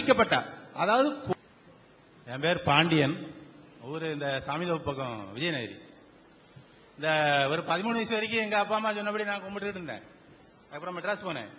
கற்பிக்கப்பட்ட அதாவது என் பேர் பாண்டியன் ஊர் இந்த சாமிதோப்பு பக்கம் விஜயநகரி இந்த ஒரு பதிமூணு வயசு வரைக்கும் எங்க அப்பா அம்மா சொன்னபடி நான் கும்பிட்டுட்டு இருந்தேன் அப்புறம் மெட்ராஸ் போனேன்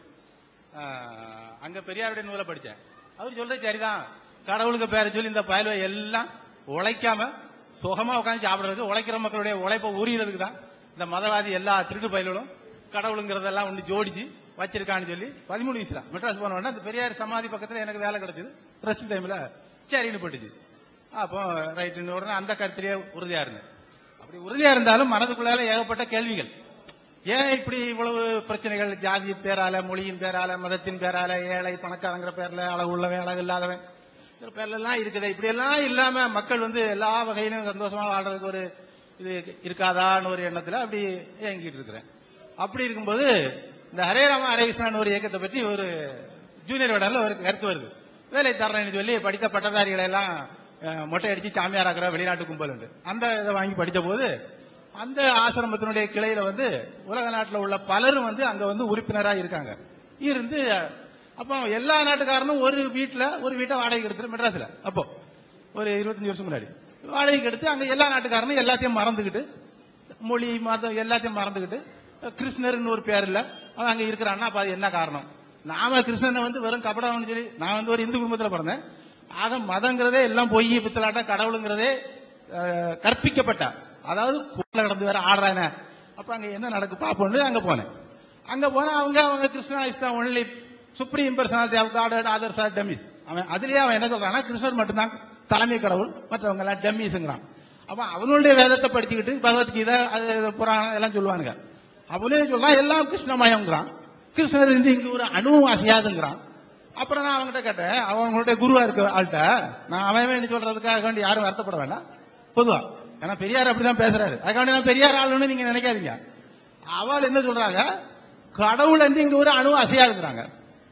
ஆஹ், அங்க பெரியாருடைய நூலை படித்தேன் அவர் சொல்றது சரிதான் கடவுளுக்கு பேரை சொல்லி இந்த பயலுவை எல்லாம் உழைக்காம சுகமா உட்காந்து சாப்பிடுறதுக்கு உழைக்கிற மக்களுடைய உழைப்பை உரியறதுக்கு தான் இந்த மதவாதி எல்லா திருட்டு பயல்களும் கடவுளுங்கிறதெல்லாம் ஒன்று ஜோடிச்சு வச்சிருக்கான்னு சொல்லி பதிமூணு வயசுல மெட்ராஸ் போன உடனே அந்த பெரியார் சமாதி பக்கத்துல எனக்கு வேலை கிடைச்சது ரெஸ்ட் டைம்ல சரின்னு போட்டுச்சு அப்போ ரைட்டுன்னு உடனே அந்த கருத்திலேயே உறுதியா இருந்தேன் அப்படி உறுதியா இருந்தாலும் மனதுக்குள்ளால ஏகப்பட்ட கேள்விகள் ஏன் இப்படி இவ்வளவு பிரச்சனைகள் ஜாதி பேரால மொழியின் பேரால மதத்தின் பேரால ஏழை பணக்காரங்கிற பேர்ல அளவு உள்ளவன் அழகு இல்லாதவன் இந்த பேர்ல எல்லாம் இருக்குது இப்படி எல்லாம் இல்லாம மக்கள் வந்து எல்லா வகையிலும் சந்தோஷமா வாழ்றதுக்கு ஒரு இது இருக்காதான்னு ஒரு எண்ணத்துல அப்படி இயங்கிட்டு இருக்கிறேன் அப்படி இருக்கும்போது இந்த ஹரே ராம ஹரே கிருஷ்ணன் ஒரு இயக்கத்தை பற்றி ஒரு ஜூனியர் விடல ஒரு கருத்து வருது வேலை தர்றேன்னு சொல்லி படித்த பட்டதாரிகளை எல்லாம் அஹ், மொட்டை அடிச்சு சாமியாராக்குற வெளிநாட்டு கும்பல் உண்டு அந்த இதை வாங்கி படித்த போது அந்த ஆசிரமத்தினுடைய கிளையில வந்து உலக நாட்டில் உள்ள பலரும் வந்து அங்க வந்து உறுப்பினரா இருக்காங்க இருந்து அப்போ எல்லா நாட்டுக்காரனும் ஒரு வீட்டுல ஒரு வீட்டை வாடகைக்கு எடுத்துரு மெட்ராஸ்ல அப்போ ஒரு இருபத்தஞ்சு வருஷம் முன்னாடி வாடகைக்கு எடுத்து அங்க எல்லா நாட்டுக்காரனும் எல்லாத்தையும் மறந்துக்கிட்டு மொழி மதம் எல்லாத்தையும் மறந்துக்கிட்டு கிருஷ்ணர்னு ஒரு பேர் இல்ல அவன் அங்க இருக்கிறான்னா அப்ப அது என்ன காரணம் நாம கிருஷ்ணனை வந்து வெறும் கபடம்னு சொல்லி நான் வந்து ஒரு இந்து குடும்பத்துல பிறந்தேன் ஆக மதங்கிறதே எல்லாம் பொய் பித்தலாட்டம் கடவுளுங்கிறதே அஹ், கற்பிக்கப்பட்ட அதாவது கூட்டில் கடந்து வேற ஆடுறானே அப்ப அங்க என்ன நடக்கு பாப்போம்னு அங்க போனேன் அங்க போனா அவங்க அவங்க கிருஷ்ணா இஸ் தான் only supreme personality of God others are demis அவன் அதுலயே அவன் என்ன சொல்றான்னா கிருஷ்ணர் மட்டும்தான் தலைமை கடவுள் மற்றவங்க எல்லாம் டெம்மிஸ்ங்கிறான் அப்ப அவனுடைய வேதத்தை படிச்சுக்கிட்டு பகவத்கீதை அது இது புராணம் எல்லாம் சொல்லுவானுங்க அவனே சொல்றான் எல்லாம் கிருஷ்ணமயம்ங்கிறான் கிருஷ்ணர் இருந்து இங்க ஒரு அணுவும் அசையாதுங்கிறான் அப்புறம் நான் அவங்ககிட்ட கேட்டேன் அவங்களுடைய குருவா இருக்க ஆள்கிட்ட நான் அவன் வேண்டி சொல்றதுக்காக வேண்டி யாரும் வருத்தப்பட வேண்டாம் பொதுவா ஏன்னா பெரியார் அப்படிதான் பேசுறாரு அதுக்காண்டி நான் பெரியார் ஆளுன்னு நீங்க நினைக்காதீங்க அவள் என்ன சொல்றாங்க கடவுள் என்று இங்க ஒரு அணு அசையாதுங்கிறாங்க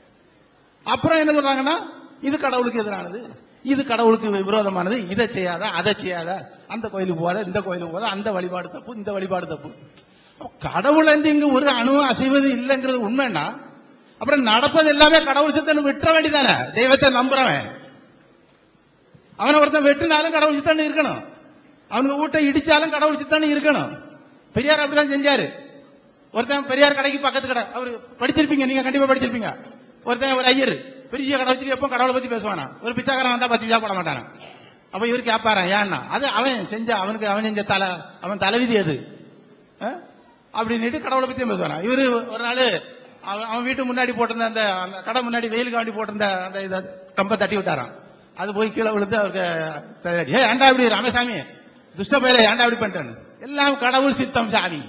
அப்புறம் என்ன சொல்றாங்கன்னா இது கடவுளுக்கு எதிரானது இது கடவுளுக்கு விரோதமானது இதை செய்யாத அதை செய்யாத அந்த கோயிலுக்கு போகாத இந்த கோயிலுக்கு போகாத அந்த வழிபாடு தப்பு இந்த வழிபாடு தப்பு அப்ப கடவுள் என்று இங்க ஒரு அணு அசைவது இல்லைங்கிறது உண்மைன்னா அப்புறம் நடப்பது எல்லாமே கடவுள் சித்தன் விட்டுற வேண்டியதானே தெய்வத்தை நம்புறவன் அவனை ஒருத்தன் வெட்டினாலும் கடவுள் சித்தன் இருக்கணும் அவனுக்கு வீட்டை இடிச்சாலும் கடவுள் சித்தன் இருக்கணும் பெரியார் அப்படிதான் செஞ்சாரு ஒருத்தன் பெரியார் கடைக்கு பக்கத்து கடை அவரு படிச்சிருப்பீங்க நீங்க கண்டிப்பா படிச்சிருப்பீங்க ஒருத்தன் ஒரு ஐயர் பெரிய கடை வச்சுட்டு எப்போ கடவுளை பத்தி பேசுவானா ஒரு பிச்சைக்காரன் வந்தா பத்து பைசா போட மாட்டானா அப்ப இவரு கேட்பாரா ஏன்னா அது அவன் செஞ்ச அவனுக்கு அவன் செஞ்ச தலை அவன் தலைவிதி அது ஆ? அப்படின்னுட்டு கடவுளை பத்தி பேசுவானா இவரு ஒரு நாள் அவன் அவன் வீட்டு முன்னாடி போட்டிருந்த அந்த அந்த கடை முன்னாடி வெயிலுக்கு வேண்டி போட்டிருந்த அந்த இதை கம்பை தட்டி விட்டாராம் அது போய் கீழே விழுந்து அவருக்கு தலையடி ஏ ஏன்டா இப்படி ராமசாமி துஷ்ட பயில ஏன்டா இப்படி பண்ணிட்டேன்னு எல்லாம் கடவுள் சித்தம் சாமி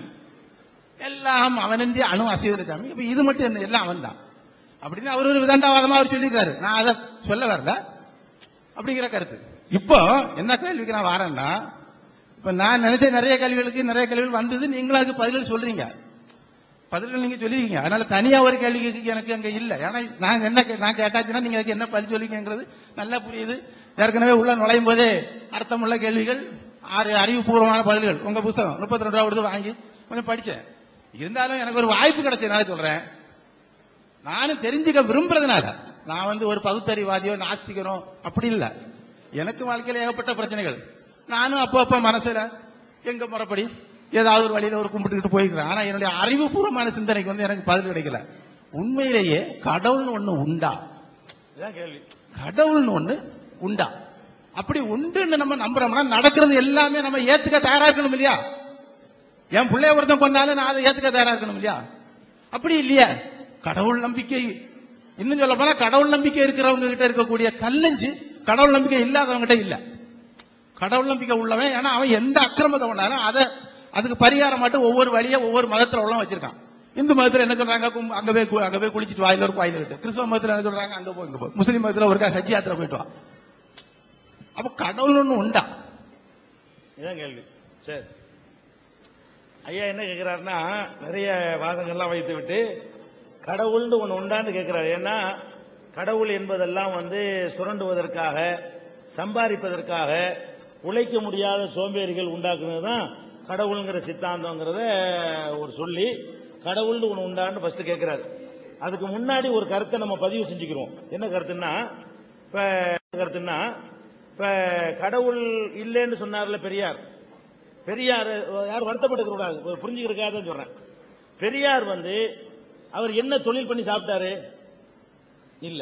எல்லாம் அவனந்தி அணு அசைவத சாமி இப்ப இது மட்டும் என்ன எல்லாம் அவன் தான் அப்படின்னு அவர் ஒரு விதண்டாவாதமா அவர் சொல்லியிருக்காரு நான் அதை சொல்ல வரல அப்படிங்கிற கருத்து இப்போ என்ன கேள்விக்கு நான் வரேன்னா இப்ப நான் நினைச்ச நிறைய கேள்விகளுக்கு நிறைய கேள்விகள் வந்தது நீங்களும் அதுக்கு பதில் சொல்றீங்க பதில் நீங்க சொல்லிருக்கீங்க அதனால தனியா ஒரு கேள்வி கேட்க எனக்கு அங்க இல்ல ஏன்னா நான் என்ன கே- நான் கேட்டாச்சுன்னா நீங்க அதுக்கு என்ன பதில் சொல்லிங்கிறது நல்லா புரியுது ஏற்கனவே உள்ள நுழையும் போதே அர்த்தமுள்ள கேள்விகள் ஆறு அறிவுபூர்வமான பதில்கள் உங்க புத்தகம் முப்பத்தி ரெண்டு ரூபா கொடுத்து வாங்கி கொஞ்சம் படிச்சேன் இருந்தாலும் எனக்கு ஒரு வாய்ப்பு கிடைச்சதுனால சொல்றேன் நானும் தெரிஞ்சுக்க விரும்புறதுனால நான் வந்து ஒரு பகுத்தறிவாதியோ நாஸ்திகனோ அப்படி இல்ல எனக்கு வாழ்க்கையில ஏகப்பட்ட பிரச்சனைகள் நானும் அப்போ அப்போ மனசுல எங்க முறைப்படி ஏதாவது ஒரு வழியில ஒரு கும்பிட்டுக்கிட்டு போயிருக்கிறேன் ஆனா என்னுடைய அறிவுபூர்வமான சிந்தனைக்கு வந்து எனக்கு பதில் கிடைக்கல உண்மையிலேயே கடவுள்னு ஒண்ணு உண்டா இதுதான் கேள்வி கடவுள்னு ஒண்ணு உண்டா அப்படி உண்டுன்னு நம்ம நம்புறோம்னா நடக்கிறது எல்லாமே நம்ம ஏத்துக்க தயாரா இருக்கணும் இல்லையா என் பிள்ளைய ஒருத்தன் பண்ணாலும் நான் அதை ஏத்துக்க தயாரா இருக்கணும் இல்லையா அப்படி இல்லையா கடவுள் நம்பிக்கை இன்னும் சொல்ல போனா கடவுள் நம்பிக்கை இருக்கிறவங்க கிட்ட இருக்கக்கூடிய கல்லஞ்சு கடவுள் நம்பிக்கை இல்லாதவங்க கிட்ட இல்ல கடவுள் நம்பிக்கை உள்ளவன் ஏன்னா அவன் எந்த அக்கிரமத்தை பண்ணாலும் அதை அதுக்கு பரிகாரம் மட்டும் ஒவ்வொரு வழியா ஒவ்வொரு மதத்துல உள்ள வச்சிருக்கான் இந்து மதத்துல என்ன சொல்றாங்க கும்- அங்க போய் கு- அங்க போய் குளிச்சிட்டு வாயில ஒரு கோயில் விட்டு கிறிஸ்தவ மதத்துல என்ன சொல்றாங்க அங்க போய் இங்க போ முஸ்லீம் மதத்துல ஒரு ஹஜ் யாத்திரை போயிட்டு வா அப்ப கடவுள் ஒண்ணு உண்டா இதான் கேள்வி சரி ஐயா என்ன கேட்கிறாருன்னா நிறைய வாதங்கள்லாம் வைத்து விட்டு கடவுள்னு ஒன்று உண்டான்னு கேட்கிறாரு ஏன்னா கடவுள் என்பதெல்லாம் வந்து சுரண்டுவதற்காக சம்பாதிப்பதற்காக உழைக்க முடியாத சோம்பேறிகள் உண்டாக்குனது தான் கடவுளுங்கிற சித்தாந்தங்கிறத ஒரு சொல்லி கடவுள்னு ஒன்று உண்டான்னு ஃபர்ஸ்ட் கேட்கிறாரு அதுக்கு முன்னாடி ஒரு கருத்தை நம்ம பதிவு செஞ்சுக்கிறோம் என்ன கருத்துன்னா இப்ப கருத்துன்னா இப்ப கடவுள் இல்லைன்னு சொன்னார்ல பெரியார் பெரியார் யார் வருத்தப்பட்டு கூடாது புரிஞ்சுக்கிறதுக்காக தான் சொல்றேன் பெரியார் வந்து அவர் என்ன தொழில் பண்ணி சாப்பிட்டாரு இல்ல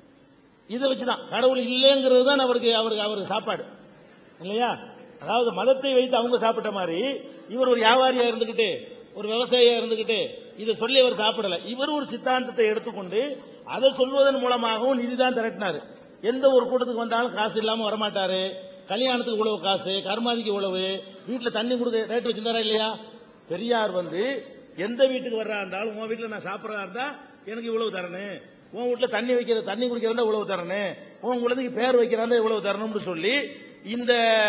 இதை வச்சுதான் கடவுள் இல்லைங்கிறது தான் அவருக்கு அவருக்கு அவருக்கு சாப்பாடு இல்லையா அதாவது மதத்தை வைத்து அவங்க சாப்பிட்ட மாதிரி இவர் ஒரு வியாபாரியா இருந்துகிட்டு ஒரு விவசாயியா இருந்துகிட்டு இதை சொல்லி அவர் சாப்பிடல இவர் ஒரு சித்தாந்தத்தை எடுத்துக்கொண்டு அதை சொல்வதன் மூலமாகவும் நிதி தான் திரட்டினாரு எந்த ஒரு கூட்டத்துக்கு வந்தாலும் காசு இல்லாம வரமாட்டாரு கல்யாணத்துக்கு இவ்வளவு காசு கர்மாதிக்கு இவ்வளவு வீட்டுல தண்ணி கொடுக்க ரேட் வச்சிருந்தாரா இல்லையா பெரியார் வந்து எந்த வீட்டுக்கு வர்றா இருந்தாலும் உன் வீட்டுல நான் சாப்பிடறதா இருந்தா எனக்கு இவ்வளவு தரணும் உன் வீட்டுல தண்ணி வைக்கிற தண்ணி குடிக்கிறதா இவ்வளவு தரணும் உன் குழந்தைக்கு பேர் வைக்கிறதா இவ்வளவு தரணும்னு சொல்லி இந்த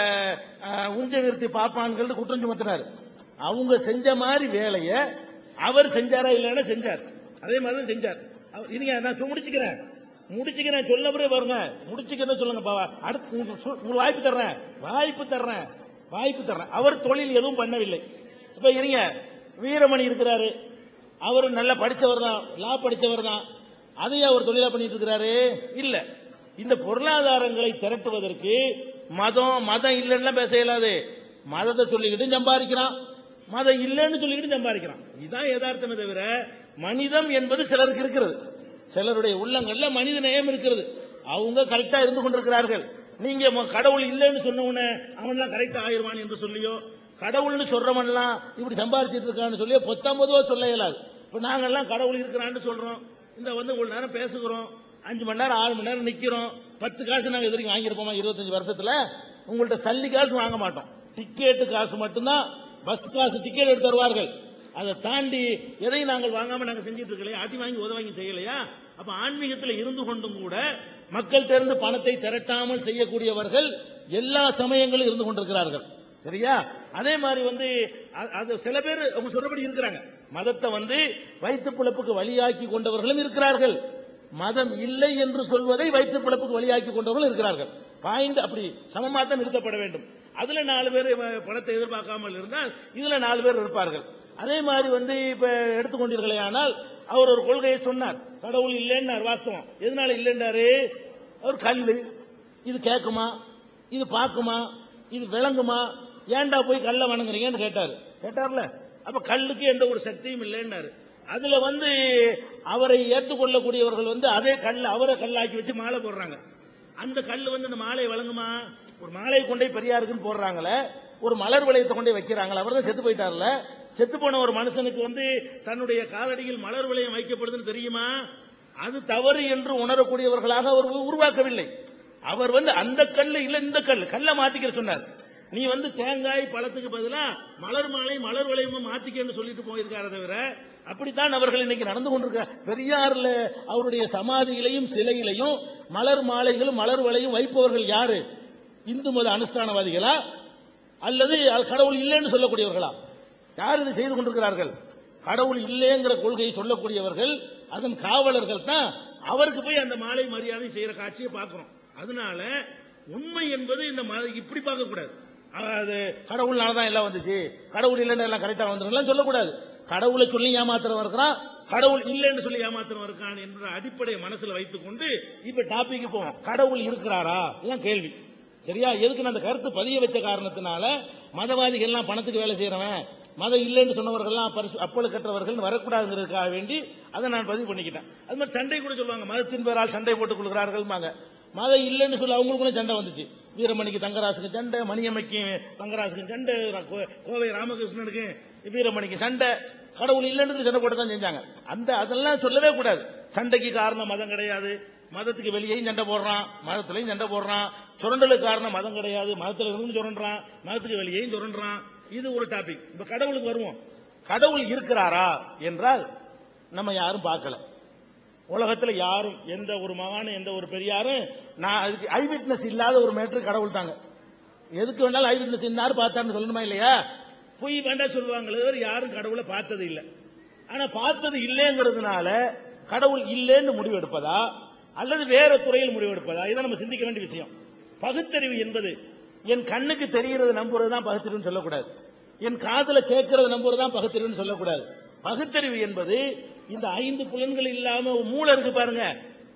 அஹ், உஞ்ச நிறுத்தி பாப்பான்கள் குற்றம் சுமத்தினார் அவங்க செஞ்ச மாதிரி வேலைய அவர் செஞ்சாரா இல்லைன்னா செஞ்சார் அதே மாதிரி தான் செஞ்சார் அவர் இருங்க நான் சொ- முடிச்சுக்கிறேன் முடிச்சுக்கிறேன் சொல்ல பிறகு பாருங்க முடிச்சுக்கிறேன் சொல்லுங்க பாவா அடுத்து உங்களுக்கு சொ- உங்களுக்கு வாய்ப்பு தர்றேன் வாய்ப்பு தர்றேன் வாய்ப்பு தர்றேன் அவர் தொழில் எதுவும் பண்ணவில்லை இப்ப இருங்க வீரமணி இருக்கிறாரு அவர் நல்லா படிச்சவர் தான் லா படிச்சவர் தான் அதையும் அவர் தொழிலா பண்ணிட்டு இருக்கிறாரு இல்ல இந்த பொருளாதாரங்களை திரட்டுவதற்கு மதம் மதம் இல்லைன்னா பேச இயலாது மதத்தை சொல்லிக்கிட்டு சம்பாதிக்கிறான் மதம் இல்லைன்னு சொல்லிக்கிட்டு சம்பாதிக்கிறான் இதுதான் யதார்த்தமே தவிர மனிதம் என்பது சிலருக்கு இருக்கிறது சிலருடைய உள்ளங்கள்ல மனித நேயம் இருக்கிறது அவங்க கரெக்டா இருந்து கொண்டிருக்கிறார்கள் நீங்க ம- கடவுள் இல்லைன்னு சொன்ன உடனே அவன்லாம் கரெக்டா ஆயிருவான் என்று சொல்லியோ கடவுள்னு சொல்றவன்லாம் இப்படி சம்பாதிச்சிட்டு இருக்கான்னு சொல்லி பொத்தாம்பதுவா சொல்ல இயலாது இப்ப நாங்கெல்லாம் கடவுள் இருக்கிறான்னு சொல்றோம் இந்த வந்து ஒரு நேரம் பேசுகிறோம் அஞ்சு மணி நேரம் ஆறு மணி நேரம் நிக்கிறோம் பத்து காசு நாங்க இது வரைக்கும் வாங்கியிருப்போமா இருபத்தஞ்சு வருஷத்துல உங்கள்ட்ட சல்லி காசு வாங்க மாட்டோம் டிக்கெட்டு காசு மட்டும்தான் பஸ் காசு டிக்கெட் எடுத்து தருவார்கள் அதை தாண்டி எதையும் நாங்கள் வாங்காம நாங்க செஞ்சிட்டு இருக்கலையா ஆட்டி வாங்கி உத வாங்கி செய்யலையா அப்ப ஆன்மீகத்தில் இருந்து கொண்டும் கூட மக்கள் திறந்து பணத்தை திரட்டாமல் செய்யக்கூடியவர்கள் எல்லா சமயங்களும் இருந்து கொண்டிருக்கிறார்கள் சரியா அதே மாதிரி வந்து அ- அது சில பேர் அவங்க சொல்றபடி இருக்கிறாங்க மதத்தை வந்து வயிற்று பிழப்புக்கு வழியாக்கி கொண்டவர்களும் இருக்கிறார்கள் மதம் இல்லை என்று சொல்வதை வயிற்று பிழப்புக்கு வழியாக்கி கொண்டவர்கள் இருக்கிறார்கள் பாய்ந்து அப்படி சமமா தான் நிறுத்தப்பட வேண்டும் அதுல நாலு பேர் இவ- பணத்தை எதிர்பார்க்காமல் இருந்தால் இதுல நாலு பேர் இருப்பார்கள் அதே மாதிரி வந்து இப்ப எடுத்துக்கொண்டீர்களே ஆனால் அவர் ஒரு கொள்கையை சொன்னார் கடவுள் இல்லைன்னார் வாஸ்தவம் எதனால இல்லைன்னாரு அவர் கல்லு இது கேட்குமா இது பார்க்குமா இது விளங்குமா ஏன்டா போய் கல்லை வணங்குறீங்கன்னு கேட்டாரு கேட்டார்ல அப்ப கல்லுக்கு எந்த ஒரு சக்தியும் இல்லைன்னாரு அதுல வந்து அவரை ஏற்றுக்கொள்ளக்கூடியவர்கள் வந்து அதே கல் அவரை கல்லாக்கி வச்சு மாலை போடுறாங்க அந்த கல் வந்து அந்த மாலை வழங்குமா ஒரு மாலையை கொண்டே பெரியாருக்குன்னு போடுறாங்களே ஒரு மலர் வளையத்தை கொண்டே வைக்கிறாங்களே அவர் தான் செத்து போயிட்டார்ல செத்து போன ஒரு மனுஷனுக்கு வந்து தன்னுடைய காலடியில் மலர் வளையம் வைக்கப்படுதுன்னு தெரியுமா அது தவறு என்று உணரக்கூடியவர்களாக அவர் உ- உருவாக்கவில்லை அவர் வந்து அந்த கல்லு இல்ல இந்த கல் கல்லை மாத்திக்கிற சொன்னார் நீ வந்து தேங்காய் பழத்துக்கு பதிலா மலர் மாலை மலர் வளையமும் மாத்திக்கன்னு சொல்லிட்டு போயிருக்காரு தவிர அப்படித்தான் அவர்கள் இன்னைக்கு நடந்து கொண்டிருக்க பெரியார்ல அவருடைய சமாதியிலையும் சிலையிலையும் மலர் மாலைகளும் மலர் வளையும் வைப்பவர்கள் யாரு இந்து மத அனுஷ்டானவாதிகளா அல்லது அது கடவுள் இல்லைன்னு சொல்லக்கூடியவர்களா யார் இதை செய்து கொண்டிருக்கிறார்கள் கடவுள் இல்லைங்கிற கொள்கையை சொல்லக்கூடியவர்கள் அதன் காவலர்கள் தான் அவருக்கு போய் அந்த மாலை மரியாதை செய்யற காட்சியை பார்க்கிறோம் அதனால உண்மை என்பது இந்த ம- இப்படி பார்க்க கூடாது அது கடவுள்னால தான் எல்லாம் வந்துச்சு கடவுள் இல்லைன்னு எல்லாம் கரெக்டா வந்துடும் சொல்லக்கூடாது கடவுளை சொல்லி ஏமாத்துறவன் இருக்கிறான் கடவுள் இல்லைன்னு சொல்லி ஏமாத்துறவன் இருக்கான் என்ற அடிப்படையை மனசுல வைத்துக்கொண்டு இப்ப டாபிக் போவோம் கடவுள் இருக்கிறாரா இதுதான் கேள்வி சரியா எதுக்கு நான் அந்த கருத்து பதிய வச்ச காரணத்தினால மதவாதிகள்லாம் பணத்துக்கு வேலை செய்யறவன் மதம் இல்லைன்னு சொன்னவர்கள்லாம் பரிசு அப்பளு கற்றவர்கள் வரக்கூடாதுங்கிறதுக்காக வேண்டி அதை நான் பதிவு பண்ணிக்கிட்டேன் அது மாதிரி சண்டை கூட சொல்லுவாங்க மதத்தின் பேரால் சண்டை போட்டுக் கொள்கிறார்கள்மாங்க மதம் இல்லைன்னு சொல்லி அவங்களுக்குள்ள சண்டை வந்துச்சு வீரமணிக்கு தங்கராசுக்கு சண்டை மணியம்மைக்கு தங்கராசுக்கு சண்டை கோ- கோவை ராமகிருஷ்ணனுக்கு வீரமணிக்கு சண்டை கடவுள் இல்லைன்னு சண்டை போட்டு தான் செஞ்சாங்க அந்த அதெல்லாம் சொல்லவே கூடாது சண்டைக்கு காரணம் மதம் கிடையாது மதத்துக்கு வெளியேயும் சண்டை போடுறான் மதத்திலையும் சண்டை போடுறான் சுரண்டலுக்கு காரணம் மதம் கிடையாது மதத்துல இருந்து சுரண்டுறான் மதத்துக்கு வெளியேயும் சுரண்டுறான் இது ஒரு டாபிக் இப்ப கடவுளுக்கு வருவோம் கடவுள் இருக்கிறாரா என்றால் நம்ம யாரும் பார்க்கல உலகத்துல யாரும் எந்த ஒரு மகானும் எந்த ஒரு பெரியாரும் நான் அதுக்கு ஐ விட்னஸ் இல்லாத ஒரு மேட்ரு கடவுள் தாங்க எதுக்கு வேணாலும் ஐ விட்னஸ் இன்னாரு பார்த்தாருன்னு சொல்லணுமா இல்லையா பொய் வேண்டாம் சொல்லுவாங்களே தவிர யாரும் கடவுளை பார்த்தது இல்லை ஆனா பார்த்தது இல்லைங்கிறதுனால கடவுள் இல்லைன்னு முடிவெடுப்பதா அல்லது வேற துறையில் முடிவெடுப்பதா இதை நம்ம சிந்திக்க வேண்டிய விஷயம் பகுத்தறிவு என்பது என் கண்ணுக்கு தெரிகிறது நம்புறது தான் பகுத்தறிவுன்னு சொல்லக்கூடாது என் காதுல கேட்கறது நம்புறது தான் பகுத்தறிவுன்னு சொல்லக்கூடாது பகுத்தறிவு என்பது இந்த ஐந்து புலன்கள் இல்லாம மூளை இருக்கு பாருங்க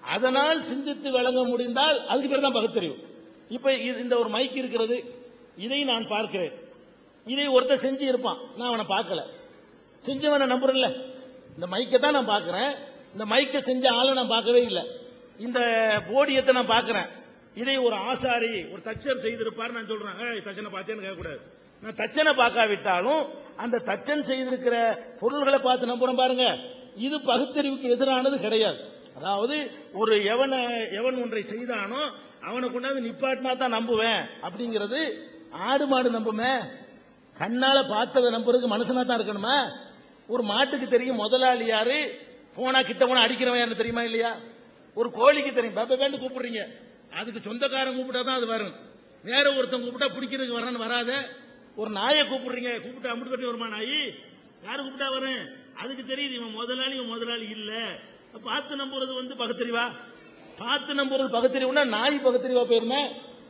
அதனால் சிந்தித்து விளங்க முடிந்தால் அதுக்கு பேர் தான் பகுத்தறிவு இப்ப இது- இந்த ஒரு மைக் இருக்கிறது இதை நான் பார்க்கிறேன் இதை ஒருத்தர் செஞ்சு இருப்பான் நான் அவனை பார்க்கல செஞ்சவனை நம்புறேன்ல இந்த மைக்கை தான் நான் பார்க்கிறேன் இந்த மைக்கை செஞ்ச ஆளை நான் பார்க்கவே இல்லை இந்த போடியத்தை நான் பார்க்கிறேன் இதை ஒரு ஆசாரி ஒரு தச்சர் செய்திருப்பார் நான் சொல்றேன் ஏய் தச்சனை பார்த்தேன்னு கேட்கக்கூடாது நான் தச்சனை பார்க்காவிட்டாலும் அந்த தச்சன் செய்திருக்கிற பொருள்களை பார்த்து நம்புறேன் பாருங்க இது பகுத்தறிவுக்கு எதிரானது கிடையாது அதாவது ஒரு எவன எவன் ஒன்றை செய்தானோ அவனை கொண்டாந்து நிப்பாட்டினா தான் நம்புவேன் அப்படிங்கிறது ஆடு மாடு நம்புமே கண்ணால பார்த்ததை நம்புறதுக்கு மனுஷனா தான் இருக்கணுமா ஒரு மாட்டுக்கு தெரியும் முதலாளி யாரு போனா கிட்ட போனா அடிக்கிறவன் யாருன்னு தெரியுமா இல்லையா ஒரு கோழிக்கு தெரியும் பாப்பா வேண்டு கூப்பிடுறீங்க அதுக்கு சொந்தக்காரன் கூப்பிட்டா தான் அது வரும் வேற ஒருத்தன் கூப்பிட்டா பிடிக்கிறதுக்கு வரணும் வராத ஒரு நாயை கூப்பிடுறீங்க கூப்பிட்டா அமுட்டு கட்டி வருமா நாய் யாரு கூப்பிட்டா வரேன் அதுக்கு தெரியுது இவன் முதலாளி இவன் முதலாளி இல்ல பார்த்து நம்புறது வந்து பகுத்தறிவா பார்த்து நம்புறது பகுத்தறிவுனா நாய் பகுத்தறிவா போயிருமே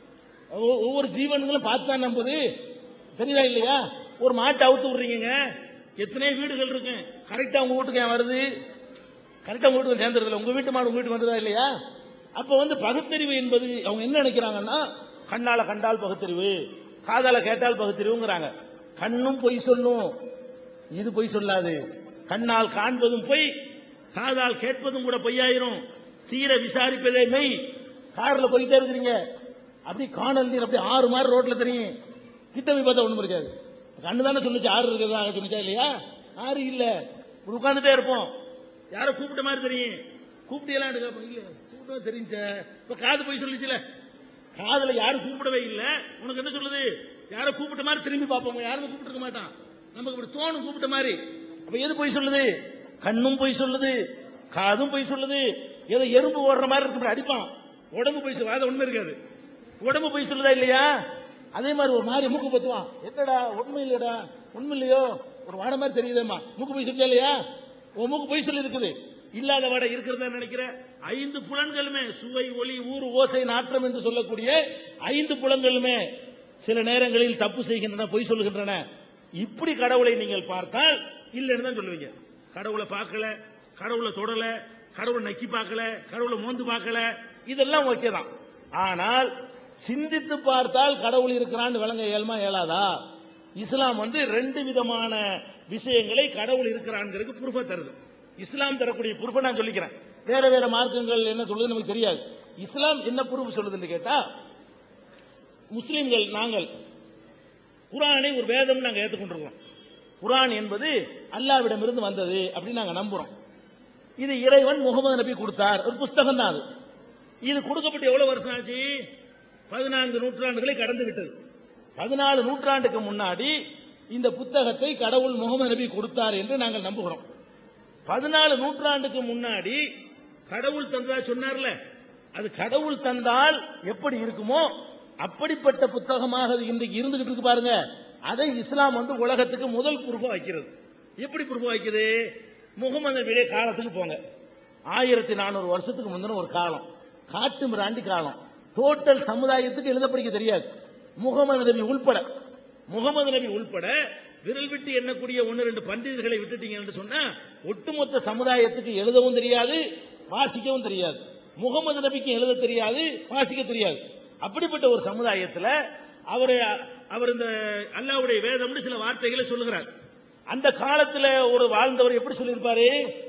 ஒ- ஒவ்வொரு ஜீவன்களும் பார்த்து தான் நம்புது தெரியுதா இல்லையா ஒரு மாட்டை அவுத்து விடுறீங்க எத்தனை வீடுகள் இருக்கு கரெக்டா உங்க வீட்டுக்கு ஏன் வருது கரெக்டா உங்க வீட்டுக்கு சேர்ந்துருதுல உங்க வீட்டு மாடு உங்க வீட்டுக்கு வந்ததா இல்லையா அப்ப வந்து பகுத்தறிவு என்பது அவங்க என்ன நினைக்கிறாங்கன்னா கண்ணால கண்டால் பகுத்தறிவு காதால கேட்டால் பகுத்தறிவுங்கிறாங்க கண்ணும் பொய் சொல்லும் இது பொய் சொல்லாது கண்ணால் காண்பதும் பொய் காதால் கேட்பதும் கூட பொய்யாயிரும் தீர விசாரிப்பதே மெய் கார்ல போயிட்டே இருக்கிறீங்க அப்படி காணல் நீர் அப்படி ஆறு மாதிரி ரோட்ல தெரியும் கிட்ட போய் பார்த்தா ஒண்ணும் இருக்காது கண்ணு தானே சொல்லுச்சு ஆறு இருக்கிறதா சொல்லுச்சா இல்லையா ஆறு இல்ல உட்கார்ந்துட்டே இருப்போம் யாரோ கூப்பிட்ட மாதிரி தெரியும் கூப்பிட்டீங்களான்னு கேட்போம் இல்ல கூப்பிட்டா தெரியும் சார் இப்ப காது போய் சொல்லிச்சுல காதுல யாரும் கூப்பிடவே இல்ல உனக்கு என்ன சொல்லுது யாரோ கூப்பிட்ட மாதிரி திரும்பி பார்ப்போம் யாரும் கூப்பிட்டு மாட்டான் நமக்கு இப்படி தோணும் கூப்பிட்ட மாதிரி அப்ப எது போய் சொல்லுது கண்ணும் போய் சொல்லுது காதும் போய் சொல்லுது ஏதோ எறும்பு ஓடுற மாதிரி இருக்கு இப்படி அடிப்பான் உடம்பு போய் சொல்லுது அது உண்மை இருக்காது உடம்பு போய் சொல்லுதா இல்லையா அதே மாதிரி ஒரு மாதிரி மூக்கு பத்துவான் என்னடா உண்மை இல்லையடா உண்மை இல்லையோ ஒரு வாடை மாதிரி தெரியுதேம்மா மூக்கு போய் சொல்லியா இல்லையா உன் மூக்கு போய் சொல்லி இருக்குது இல்லாத வாடை இருக்கிறதா நினைக்கிற ஐந்து புலன்களுமே சுவை ஒளி ஊர் ஓசை நாற்றம் என்று சொல்லக்கூடிய ஐந்து புலன்களுமே சில நேரங்களில் தப்பு செய்கின்றன பொய் சொல்லுகின்றன இப்படி கடவுளை நீங்கள் பார்த்தால் இல்லைன்னு தான் சொல்லுவீங்க கடவுளை பார்க்கல கடவுளை தொடல கடவுளை நக்கி பார்க்கல கடவுளை மோந்து பார்க்கல இதெல்லாம் ஓகே தான் ஆனால் சிந்தித்து பார்த்தால் கடவுள் இருக்கிறான்னு விளங்க இயலுமா இயலாதா இஸ்லாம் வந்து ரெண்டு விதமான விஷயங்களை கடவுள் இருக்கிறான்ங்கிறதுக்கு ப்ரூஃபா தருது இஸ்லாம் தரக்கூடிய ப்ரூஃபை நான் சொல்லிக்கிறேன் வேற வேற மார்க்கங்கள் என்ன சொல்லுது நமக்கு தெரியாது இஸ்லாம் என்ன ப்ரூஃப் சொல்லுதுன்னு கேட்டா முஸ்லிம்கள் நாங்கள் குரானை ஒரு வேதம் நாங்க ஏற்றுக்கொண்டிருக்கோம் குரான் என்பது அல்லாவிடமிருந்து வந்தது அப்படின்னு நாங்க நம்புறோம் இது இறைவன் முகமது நபி கொடுத்தார் ஒரு புஸ்தகம் தான் அது இது கொடுக்கப்பட்டு எவ்வளவு வருஷம் ஆச்சு பதினான்கு நூற்றாண்டுகளை கடந்து விட்டது பதினாலு நூற்றாண்டுக்கு முன்னாடி இந்த புத்தகத்தை கடவுள் முகமது நபி கொடுத்தார் என்று நாங்கள் நம்புகிறோம் பதினாலு நூற்றாண்டுக்கு முன்னாடி கடவுள் தந்ததா சொன்னார்ல அது கடவுள் தந்தால் எப்படி இருக்குமோ அப்படிப்பட்ட புத்தகமாக அது இன்றைக்கு இருந்துகிட்டு இருக்கு பாருங்க அதை இஸ்லாம் வந்து உலகத்துக்கு முதல் பொறுப்பா வைக்கிறது எப்படி பொறுப்பா வைக்குது முகமது நபியுடைய காலத்துக்கு போங்க ஆயிரத்தி நானூறு வருஷத்துக்கு முந்தின ஒரு காலம் காட்டு மிராண்டி காலம் டோட்டல் சமுதாயத்துக்கு எழுத படிக்க தெரியாது முகமது நபி உள்பட முகமது நபி உள்பட விரல் விட்டு எண்ணக்கூடிய ஒன்னு ரெண்டு பண்டிதர்களை விட்டுட்டீங்க என்று சொன்னா ஒட்டுமொத்த சமுதாயத்துக்கு எழுதவும் தெரியாது வாசிக்கவும் தெரியாது முகமது நபிக்கு எழுத தெரியாது வாசிக்க தெரியாது அப்படிப்பட்ட ஒரு சமுதாயத்துல அவர் அவர் இந்த அல்லாவுடைய வேதம்னு சில வார்த்தைகளை சொல்லுகிறார் அந்த காலத்துல ஒரு வாழ்ந்தவர் எப்படி சொல்லியிருப்பாரு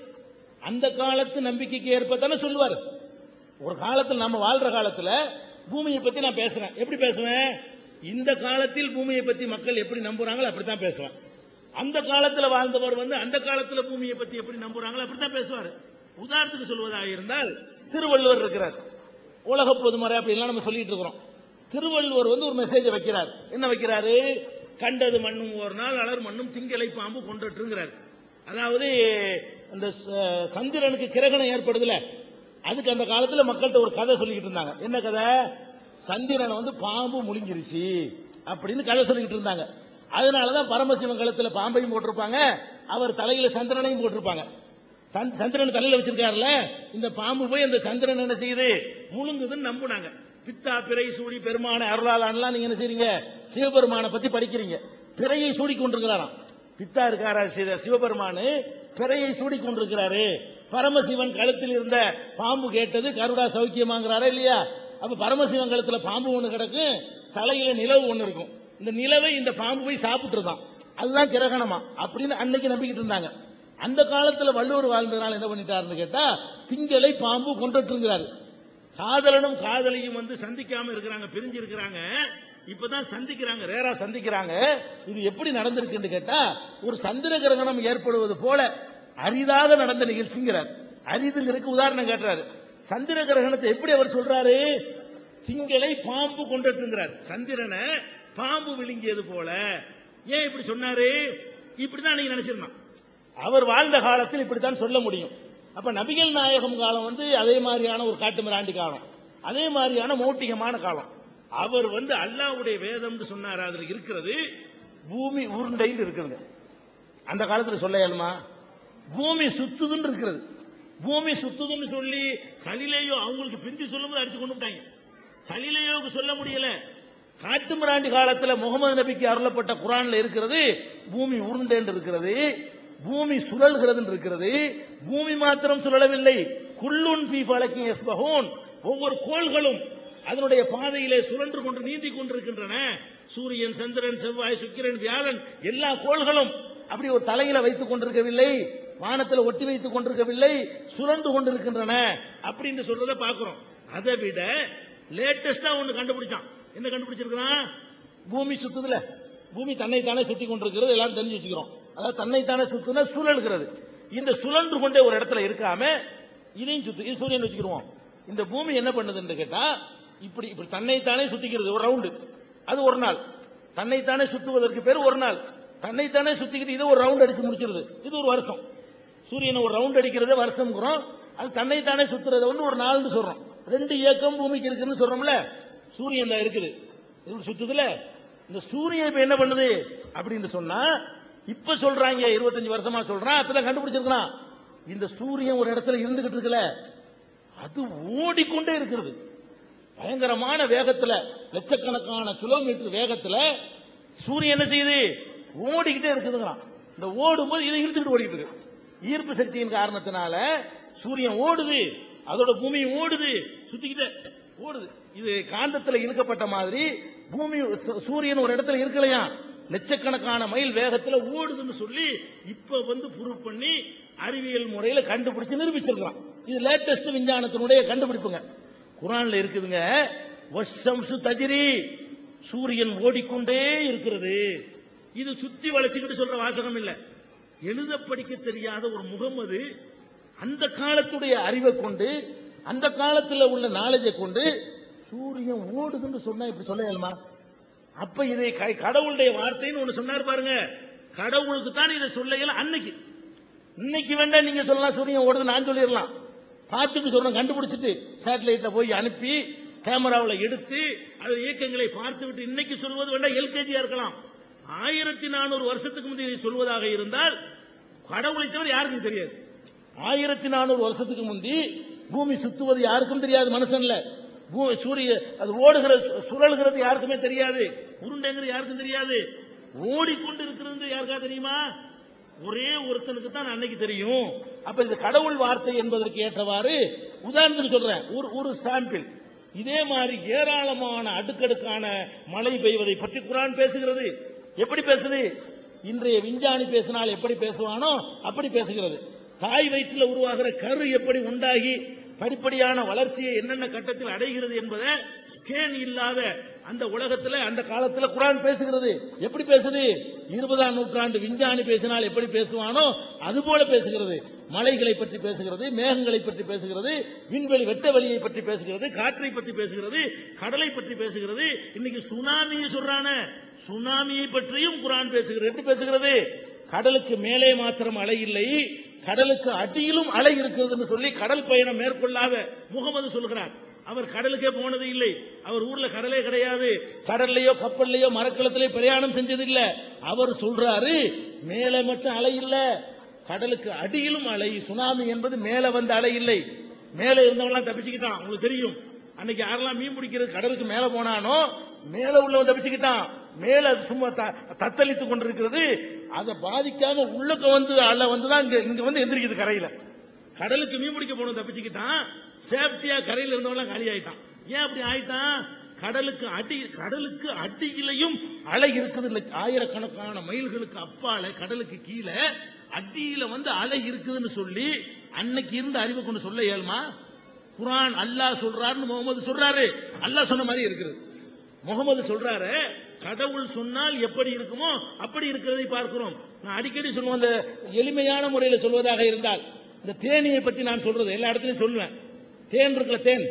அந்த காலத்து நம்பிக்கைக்கு ஏற்ப தானே சொல்லுவார் ஒரு காலத்துல நம்ம வாழ்ற காலத்துல பூமியை பத்தி நான் பேசுறேன் எப்படி பேசுவேன் இந்த காலத்தில் பூமியை பத்தி மக்கள் எப்படி நம்புறாங்களோ அப்படித்தான் பேசுவேன் அந்த காலத்துல வாழ்ந்தவர் வந்து அந்த காலத்துல பூமியை பத்தி எப்படி நம்புறாங்களோ அப்படித்தான் பேசுவார் உதாரணத்துக்கு சொல்வதாக இருந்தால் திருவள்ளுவர் இருக்கிறார் உலக பொதுமறை அப்படின்லாம் நம்ம சொல்லிட்டு இருக்கிறோம் திருவள்ளுவர் வந்து ஒரு மெசேஜ் வைக்கிறார் என்ன வைக்கிறாரு கண்டது மண்ணும் ஒரு நாள் அலர் மண்ணும் திங்களை பாம்பு கொண்டுட்டுங்கிறார் அதாவது அந்த ச- சந்திரனுக்கு கிரகணம் ஏற்படுதுல அதுக்கு அந்த காலத்துல மக்கள்கிட்ட ஒரு கதை சொல்லிக்கிட்டு இருந்தாங்க என்ன கதை சந்திரனை வந்து பாம்பு முழுங்கிருச்சு அப்படின்னு கதை சொல்லிக்கிட்டு இருந்தாங்க அதனாலதான் பரமசிவன் கழுத்துல பாம்பையும் போட்டிருப்பாங்க அவர் தலையில சந்திரனையும் போட்டிருப்பாங்க தன்- சந்திரன் தலையில வச்சிருக்காருல இந்த பாம்பு போய் அந்த சந்திரன் என்ன செய்யுது முழுங்குதுன்னு நம்புனாங்க பித்தா பிறை சூடி பெருமான அருளாளான்லாம் நீங்க என்ன செய்றீங்க சிவபெருமானை பத்தி படிக்கிறீங்க பிறையை சூடி கொண்டிருக்கிறாராம் பித்தா இருக்காரா சிவ- சிவபெருமானு பிறையை சூடி கொண்டிருக்கிறாரு பரமசிவன் கழுத்தில் இருந்த பாம்பு கேட்டது கருடா சௌக்கியமாங்கிறாரா இல்லையா அப்ப பரமசிவன் கழுத்துல பாம்பு ஒண்ணு கிடக்கும் தலையில நிலவு ஒண்ணு இருக்கும் இந்த நிலவை இந்த பாம்பு போய் சாப்பிட்டுருதான் அதுதான் கிரகணமா அப்படின்னு அன்னைக்கு நம்பிக்கிட்டு இருந்தாங்க அந்த காலத்துல வள்ளுவர் வாழ்ந்ததுனால என்ன பண்ணிட்டாருன்னு கேட்டா திங்களை பாம்பு கொண்டுட்டுங்கிறாரு காதலனும் காதலியும் வந்து சந்திக்காம இருக்கிறாங்க பிரிஞ்சு இருக்கிறாங்க இப்பதான் சந்திக்கிறாங்க ரேரா சந்திக்கிறாங்க இது எப்படி நடந்திருக்குன்னு கேட்டா ஒரு சந்திர கிரகணம் ஏற்படுவது போல அரிதாக நடந்த நிகழ்ச்சிங்கிறார் அரிதுங்கிறதுக்கு உதாரணம் காட்டுறாரு சந்திர கிரகணத்தை எப்படி அவர் சொல்றாரு திங்களை பாம்பு கொண்டுட்டுங்கிறார் சந்திரனை பாம்பு விழுங்கியது போல ஏன் இப்படி சொன்னாரு இப்படிதான் நீங்க நினைச்சிருந்தான் அவர் வாழ்ந்த காலத்தில் இப்படித்தான் சொல்ல முடியும் அப்ப நபிகள் நாயகம் காலம் வந்து அதே மாதிரியான ஒரு காட்டு மிராண்டி காலம் அதே மாதிரியான மௌட்டிகமான காலம் அவர் வந்து அல்லாஹ்வுடைய வேதம்னு சொன்னார் அதுல இருக்கிறது பூமி உருண்டைன்னு இருக்குதுங்க அந்த காலத்துல சொல்ல இயலுமா பூமி சுத்துதுன்னு இருக்கிறது பூமி சுத்துதுன்னு சொல்லி கலிலேயோ அவங்களுக்கு பிந்தி சொல்லும்போது அடிச்சு கொண்டு விட்டாங்க கலிலேயோவுக்கு சொல்ல முடியல காட்டு மிராண்டி காலத்துல முகமது நபிக்கு அருளப்பட்ட குரான்ல இருக்கிறது பூமி உருண்டேன்னு இருக்கிறது பூமி சுழல்கிறது இருக்கிறது பூமி மாத்திரம் சுழலவில்லை குள்ளுன் பி பழக்கி எஸ்பகோன் ஒவ்வொரு கோள்களும் அதனுடைய பாதையிலே சுழன்று கொண்டு நீந்தி கொண்டிருக்கின்றன சூரியன் சந்திரன் செவ்வாய் சுக்கிரன் வியாழன் எல்லா கோள்களும் அப்படி ஒரு தலையில வைத்துக் கொண்டிருக்கவில்லை வானத்தில் ஒட்டி வைத்துக் கொண்டிருக்கவில்லை சுழன்று கொண்டிருக்கின்றன அப்படின்னு சொல்றதை பார்க்கிறோம் அதை விட லேட்டஸ்டா ஒன்னு கண்டுபிடிச்சான் என்ன கண்டுபிடிச்சிருக்கிறான் பூமி சுத்துதுல பூமி தன்னைத்தானே சுத்தி கொண்டிருக்கிறது எல்லாரும் தெரிஞ்சு வச்சுக்கிறோம் அதாவது தன்னைத்தானே சுத்துனா சுழல்கிறது இந்த சுழன்று கொண்டே ஒரு இடத்துல இருக்காம இதையும் சுத்து இது சூரியன் வச்சுக்கிருவோம் இந்த பூமி என்ன பண்ணுதுன்னு கேட்டா இப்படி இப்படி தன்னைத்தானே சுத்திக்கிறது ஒரு ரவுண்டு அது ஒரு நாள் தன்னைத்தானே சுத்துவதற்கு பேர் ஒரு நாள் தன்னைத்தானே சுத்திக்கிட்டு இது ஒரு ரவுண்ட் அடிச்சு முடிச்சிருது இது ஒரு வருஷம் சூரியனை ஒரு ரவுண்ட் அடிக்கிறதே வருஷம்ங்கிறோம் அது தன்னைத்தானே சுத்துறத வந்து ஒரு நாள்னு சொல்றோம் ரெண்டு இயக்கம் பூமிக்கு இருக்குன்னு சொல்றோம்ல சூரியன் தான் இருக்குது இது சுத்துதுல இந்த சூரியன் இப்ப என்ன பண்ணுது அப்படின்னு சொன்னா இப்ப சொல்றாங்க இருபத்தஞ்சு வருஷமா சொல்றான் அப்பதான் கண்டுபிடிச்சிருக்கான் இந்த சூரியன் ஒரு இடத்துல இருந்துகிட்டு இருக்குல்ல அது ஓடிக்கொண்டே இருக்கிறது பயங்கரமான வேகத்துல லட்சக்கணக்கான கிலோமீட்டர் வேகத்துல சூரியன் என்ன செய்யுது ஓடிக்கிட்டே இருக்குதுங்கிறான் இந்த ஓடும்போது இதை இழுத்துக்கிட்டு ஓடிக்கிட்டு இருக்கு ஈர்ப்பு சக்தியின் காரணத்தினால சூரியன் ஓடுது அதோட பூமி ஓடுது சுத்திக்கிட்டே ஓடுது இது காந்தத்துல இழுக்கப்பட்ட மாதிரி பூமி சு- சூரியன் ஒரு இடத்துல இருக்கலையா லட்சக்கணக்கான மைல் வேகத்துல ஓடுதுன்னு சொல்லி இப்ப வந்து ப்ரூவ் பண்ணி அறிவியல் முறையில கண்டுபிடிச்சு நிரூபிச்சிருக்கான் இது லேட்டஸ்ட் விஞ்ஞானத்தினுடைய கண்டுபிடிப்புங்க குரான்ல இருக்குதுங்க வஷம்சு தஜிரி சூரியன் ஓடிக்கொண்டே இருக்கிறது இது சுத்தி வளைச்சுக்கிட்டு சொல்ற வாசகம் இல்ல எழுத படிக்க தெரியாத ஒரு முகமது அந்த காலத்துடைய அறிவை கொண்டு அந்த காலத்துல உள்ள நாலேஜை கொண்டு சூரியன் ஓடுதுன்னு சொன்னா இப்படி சொல்ல இயலுமா அப்ப இதை க- கடவுளுடைய வார்த்தைன்னு ஒண்ணு சொன்னார் பாருங்க கடவுளுக்கு தான் இதை சொல்ல இயல அன்னைக்கு இன்னைக்கு வேண்டாம் நீங்க சொல்லலாம் சூரியன் ஓடுது நான் சொல்லிடலாம் பார்த்துட்டு சொல்றேன் கண்டுபிடிச்சிட்டு சேட்டலைட்ல போய் அனுப்பி கேமராவில் எடுத்து அது இயக்கங்களை பார்த்து விட்டு இன்னைக்கு சொல்வது வேண்டாம் எல்கேஜியா இருக்கலாம் ஆயிரத்தி நானூறு வருஷத்துக்கு முந்தைய இதை சொல்வதாக இருந்தால் கடவுளை தவிர யாருக்கும் தெரியாது ஆயிரத்தி நானூறு வருஷத்துக்கு முந்தி பூமி சுத்துவது யாருக்கும் தெரியாது மனுஷன்ல பூ- சூரிய அது ஓடுகிற சு- சுழல்கிறது யாருக்குமே தெரியாது உருண்டைங்கிறது யாருக்கும் தெரியாது ஓடிக்கொண்டு இருக்கிறது யாருக்கா தெரியுமா ஒரே ஒருத்தனுக்கு தான் அன்னைக்கு தெரியும் அப்ப இது கடவுள் வார்த்தை என்பதற்கு ஏற்றவாறு உதாரணத்துக்கு சொல்றேன் ஒரு ஒரு சாம்பிள் இதே மாதிரி ஏராளமான அடுக்கடுக்கான மழை பெய்வதை பற்றி குரான் பேசுகிறது எப்படி பேசுது இன்றைய விஞ்ஞானி பேசினால் எப்படி பேசுவானோ அப்படி பேசுகிறது தாய் வயிற்றில் உருவாகிற கரு எப்படி உண்டாகி படிப்படியான வளர்ச்சியை என்னென்ன கட்டத்தில் அடைகிறது என்பதை ஸ்கேன் இல்லாத அந்த உலகத்துல அந்த காலத்துல குரான் பேசுகிறது எப்படி பேசுது இருபதாம் நூற்றாண்டு விஞ்ஞானி பேசினால் எப்படி பேசுவானோ அது போல பேசுகிறது மலைகளை பற்றி பேசுகிறது மேகங்களை பற்றி பேசுகிறது விண்வெளி வெட்ட வெளியை பற்றி பேசுகிறது காற்றை பற்றி பேசுகிறது கடலை பற்றி பேசுகிறது இன்னைக்கு சுனாமியை சொல்றானே சுனாமியை பற்றியும் குரான் பேசுகிறது எப்படி பேசுகிறது கடலுக்கு மேலே மாத்திரம் அலை இல்லை கடலுக்கு அடியிலும் அலை இருக்கிறதுன்னு சொல்லி கடல் பயணம் மேற்கொள்ளாத முகமது சொல்கிறார் அவர் கடலுக்கே போனது இல்லை அவர் ஊர்ல கடலே கிடையாது கடல்லையோ கப்பல்லையோ மரக்கலத்திலேயோ பிரயாணம் செஞ்சது இல்ல அவர் சொல்றாரு மேலே மட்டும் அலை இல்ல கடலுக்கு அடியிலும் அலை சுனாமி என்பது மேலே வந்த அலை இல்லை மேலே இருந்தவங்களாம் தப்பிச்சுக்கிட்டான் உங்களுக்கு தெரியும் அன்னைக்கு யாரெல்லாம் மீன் பிடிக்கிறது கடலுக்கு மேல போனானோ மேல உள்ளவன் தப்பிச்சுக்கிட்டான் மேல அது சும்மா த- தத்தளித்துக் கொண்டிருக்கிறது அதை பாதிக்காம உள்ளக்க வந்து அலை வந்து தான் இங்க இங்க வந்து எந்திரிக்குது கரையில கடலுக்கு மீன் பிடிக்க போனோம் தப்பிச்சுக்கிட்டான் சேஃப்டியா கரையில் இருந்தவன் காலி ஆயிட்டான் ஏன் அப்படி ஆயிட்டான் கடலுக்கு அடி கடலுக்கு அடியிலையும் அலை இருக்குது இல்ல ஆயிரக்கணக்கான மைல்களுக்கு அப்பால கடலுக்கு கீழே அடியில வந்து அலை இருக்குதுன்னு சொல்லி அன்னைக்கு இருந்த அறிவை கொண்டு சொல்ல இயலுமா குரான் அல்லாஹ் சொல்றாருன்னு முகமது சொல்றாரு அல்லாஹ் சொன்ன மாதிரி இருக்குது முகமது சொல்றாரு கடவுள் சொன்னால் எப்படி இருக்குமோ அப்படி இருக்கிறதை பார்க்கிறோம் நான் அடிக்கடி சொல்லுவேன் அந்த எளிமையான முறையில் சொல்வதாக இருந்தால் இந்த தேனியை பத்தி நான் சொல்றது எல்லா இடத்துலயும் சொல்லுவேன் தேன் இருக்குல்ல தேன்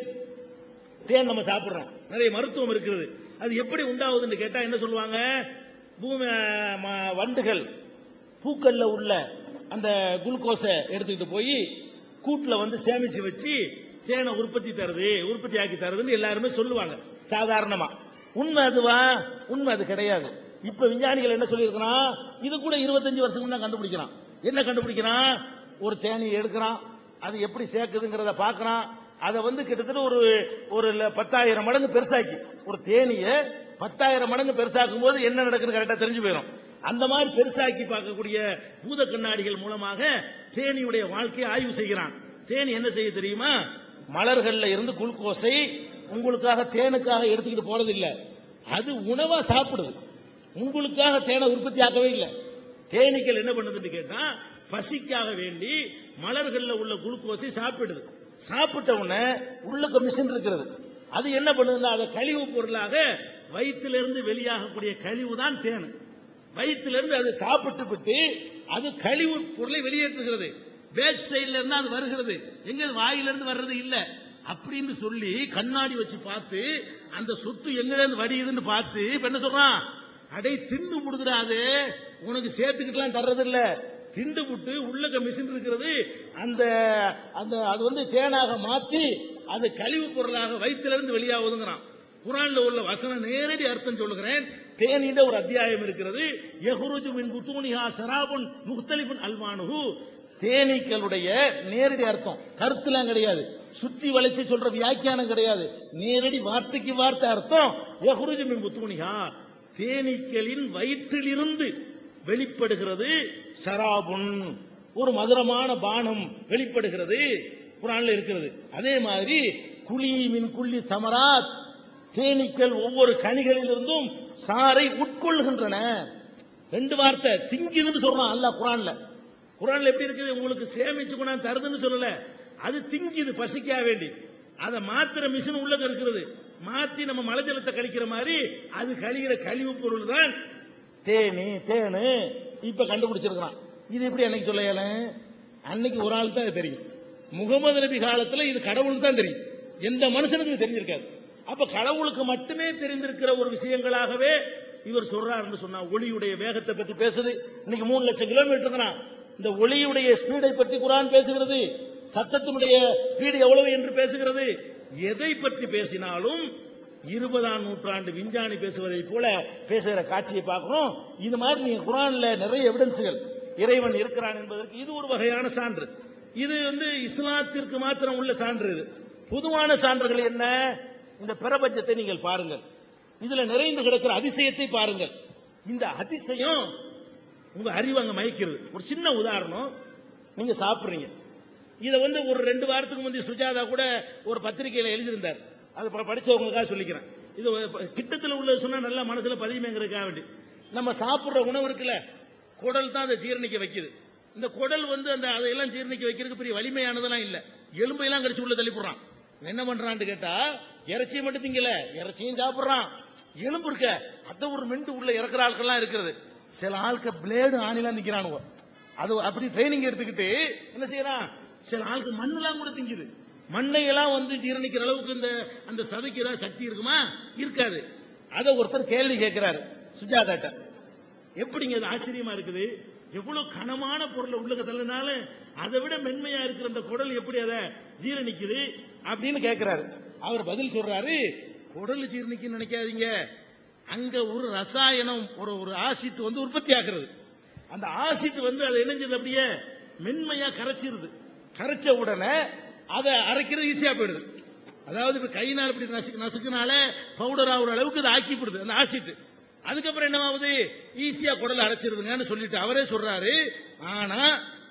தேன் நம்ம சாப்பிடுறோம் நிறைய மருத்துவம் இருக்கிறது அது எப்படி உண்டாகுதுன்னு கேட்டா என்ன சொல்லுவாங்க பூமி ம- வண்டுகள் பூக்கள்ல உள்ள அந்த குளுக்கோஸை எடுத்துக்கிட்டு போய் கூட்டுல வந்து சேமிச்சு வச்சு தேனை உற்பத்தி தருது உற்பத்தி ஆக்கி தருதுன்னு எல்லாருமே சொல்லுவாங்க சாதாரணமா உண்மை அதுவா உண்மை அது கிடையாது இப்ப விஞ்ஞானிகள் என்ன சொல்லியிருக்கிறான் இது கூட இருபத்தஞ்சு வருஷம் தான் கண்டுபிடிக்கிறான் என்ன கண்டுபிடிக்கிறான் ஒரு தேனியை எடுக்கிறான் அது எப்படி சேர்க்குதுங்கிறத பார்க்கறான் அதை வந்து கிட்டத்தட்ட ஒரு ஒரு ல- பத்தாயிரம் மடங்கு பெருசாக்கி ஒரு தேனியை பத்தாயிரம் மடங்கு பெருசாக்கும் போது என்ன நடக்குன்னு கரெக்டா தெரிஞ்சு போயிடும் அந்த மாதிரி பெருசாக்கி பார்க்கக்கூடிய பூத கண்ணாடிகள் மூலமாக தேனியுடைய வாழ்க்கையை ஆய்வு செய்கிறான் தேனி என்ன செய்ய தெரியுமா மலர்கள்ல இருந்து குளுக்கோஸை உங்களுக்காக தேனுக்காக எடுத்துக்கிட்டு போறது இல்ல அது உணவா சாப்பிடுது உங்களுக்காக தேனை உற்பத்தி ஆக்கவே இல்லை தேனீக்கள் என்ன பண்ணுதுன்னு கேட்டா பசிக்காக வேண்டி மலர்கள்ல உள்ள குளுக்கோஸை சாப்பிடுது சாப்பிட்ட உடனே உள்ளுக்க மிஷின் இருக்கிறது அது என்ன பண்ணுதுன்னா அதை கழிவு பொருளாக வயிற்றிலிருந்து வெளியாகக்கூடிய கழிவு தான் தேன் வயிற்றிலிருந்து அது சாப்பிட்டு விட்டு அது கழிவு பொருளை வெளியேற்றுகிறது பேக் சைடுல இருந்து அது வருகிறது எங்க அது வாயிலிருந்து வர்றது இல்ல அப்படின்னு சொல்லி கண்ணாடி வச்சு பார்த்து அந்த சொத்து எங்கல இருந்து வடியுதுன்னு பார்த்து இப்ப என்ன சொல்றான் அடை திண்டு முடுக்கிறாது உனக்கு சேர்த்துக்கிட்டுலாம் தர்றது இல்ல திண்டு புட்டு உள்ளக மிஷின் இருக்கிறது அந்த அந்த அது வந்து தேனாக மாத்தி அது கழிவு பொருளாக வயிற்றிலிருந்து வெளியாகுதுங்கிறான் குரான்ல உள்ள வசன நேரடி அர்த்தம் சொல்லுகிறேன் தேனிட ஒரு அத்தியாயம் இருக்கிறது யஹ்ருஜு மின் புத்தூனிஹா ஷராபுன் முக்தலிஃபுன் அல்வானுஹு தேனீக்களுடைய நேரடி அர்த்தம் கருத்துலாம் கிடையாது சுத்தி வளைச்சு சொல்ற வியாக்கியானம் கிடையாது நேரடி வார்த்தைக்கு வார்த்தை அர்த்தம் யஹ்ருஜு மின் புத்தூனிஹா தேனீக்களின் வயிற்றிலிருந்து வெளிப்படுகிறது ஷராபுன் ஒரு மதுரமான பானம் வெளிப்படுகிறது குரான்ல இருக்கிறது அதே மாதிரி குழி மின் குள்ளி சமராத் தேனீக்கள் ஒவ்வொரு கனிகளிலிருந்தும் சாறை உட்கொள்கின்றன ரெண்டு வார்த்தை திங்குதுன்னு சொல்றான் அல்லாஹ் குரான்ல குரான்ல எப்படி இருக்குது உங்களுக்கு சேமிச்சு கொண்டாந்து தருதுன்னு சொல்லல அது திங்குது பசிக்கா வேண்டி அதை மாத்திர மிஷின் உள்ள இருக்கிறது மாத்தி நம்ம மலை ஜலத்தை கழிக்கிற மாதிரி அது கழிகிற கழிவு பொருள் தான் தேனி தேனு இப்ப கண்டுபிடிச்சிருக்கிறான் இது எப்படி அன்னைக்கு சொல்ல இயலும்? அன்னைக்கு ஒரு ஆள் தான் இது தெரியும் முகமது நபி காலத்துல இது கடவுளுக்கு தான் தெரியும் எந்த மனுஷனுக்கும் இது தெரிஞ்சிருக்காது அப்ப கடவுளுக்கு மட்டுமே தெரிந்திருக்கிற ஒரு விஷயங்களாகவே இவர் சொல்றாருன்னு சொன்னா ஒளியுடைய வேகத்தை பத்தி பேசுது இன்னைக்கு மூணு லட்சம் கிலோமீட்டர் இந்த ஒளியுடைய ஸ்பீடை பற்றி குரான் பேசுகிறது சத்தத்தினுடைய ஸ்பீடு எவ்வளவு என்று பேசுகிறது எதை பற்றி பேசினாலும் இருபதாம் நூற்றாண்டு விஞ்ஞானி பேசுவதை போல பேசுகிற காட்சியை பார்க்கிறோம் இது மாதிரி நீங்க குரான்ல நிறைய எவிடன்ஸ்கள் இறைவன் இருக்கிறான் என்பதற்கு இது ஒரு வகையான சான்று இது வந்து இஸ்லாத்திற்கு மாத்திரம் உள்ள சான்று இது பொதுவான சான்றுகள் என்ன இந்த பிரபஞ்சத்தை நீங்கள் பாருங்கள் இதுல நிறைந்து கிடக்கிற அதிசயத்தை பாருங்கள் இந்த அதிசயம் உங்க அறிவு அங்க மயக்கிறது ஒரு சின்ன உதாரணம் நீங்க சாப்பிடுறீங்க இத வந்து ஒரு ரெண்டு வாரத்துக்கு முந்தைய சுஜாதா கூட ஒரு பத்திரிகையில எழுதியிருந்தார் அது ப- படிச்சவங்களுக்காக சொல்லிக்கிறேன் இது ஒரு- கிட்டத்துல உள்ளது சொன்னா நல்லா மனசுல பதியுமேங்கிறதுக்காக வேண்டி நம்ம சாப்பிடுற உணவு இருக்குல்ல குடல் தான் அதை ஜீரணிக்க வைக்குது இந்த குடல் வந்து அந்த அதையெல்லாம் ஜீரணிக்க வைக்கிறதுக்கு பெரிய வலிமையானதெல்லாம் இல்ல எலும்பையெல்லாம் கடிச்சு உள்ள தள்ளி போடுறான் இவன் என்ன பண்றான்னு கேட்டா இறைச்சியை மட்டும் திங்கல இறைச்சியும் சாப்பிடுறான் எலும்பு இருக்க அதை ஒரு மெண்டு உள்ள இறக்குற ஆட்கள்லாம் இருக்கிறது சில ஆட்கள் பிளேடு ஆணிலாம் நிக்கிறானுவோ அது அப்படி ட்ரைனிங் எடுத்துக்கிட்டு என்ன செய்யறான் சில ஆளுக்கு மண்ணெல்லாம் கூட திங்குது மண்ணை எல்லாம் வந்து ஜீரணிக்கிற அளவுக்கு இந்த அந்த சதைக்கு ஏதாவது சக்தி இருக்குமா இருக்காது அதை ஒருத்தர் கேள்வி கேட்கிறாரு சுஜாதாட்ட எப்படிங்க இது ஆச்சரியமா இருக்குது எவ்வளவு கனமான பொருளை உள்ளக தள்ளனால அதை விட மென்மையா இருக்கிற அந்த குடல் எப்படி அதை ஜீரணிக்குது அப்படின்னு கேட்கிறாரு அவர் பதில் சொல்றாரு குடல் ஜீரணிக்க நினைக்காதீங்க அங்க ஒரு ரசாயனம் ஒரு ஒரு ஆசிட் வந்து உற்பத்தி ஆகிறது அந்த ஆசிட் வந்து அதை இணைஞ்சது அப்படியே மென்மையா கரைச்சிருது கரைச்ச உடனே அதை அரைக்கிறது ஈஸியா போயிடுது அதாவது இப்ப கையினால் இப்படி நசுக்கு நசுக்குனால பவுடர் ஆகுற அளவுக்கு அதை ஆக்கிப்படுது அந்த ஆசிட் அதுக்கப்புறம் என்ன ஆகுது ஈஸியா குடல் அரைச்சிருதுங்கன்னு சொல்லிட்டு அவரே சொல்றாரு ஆனா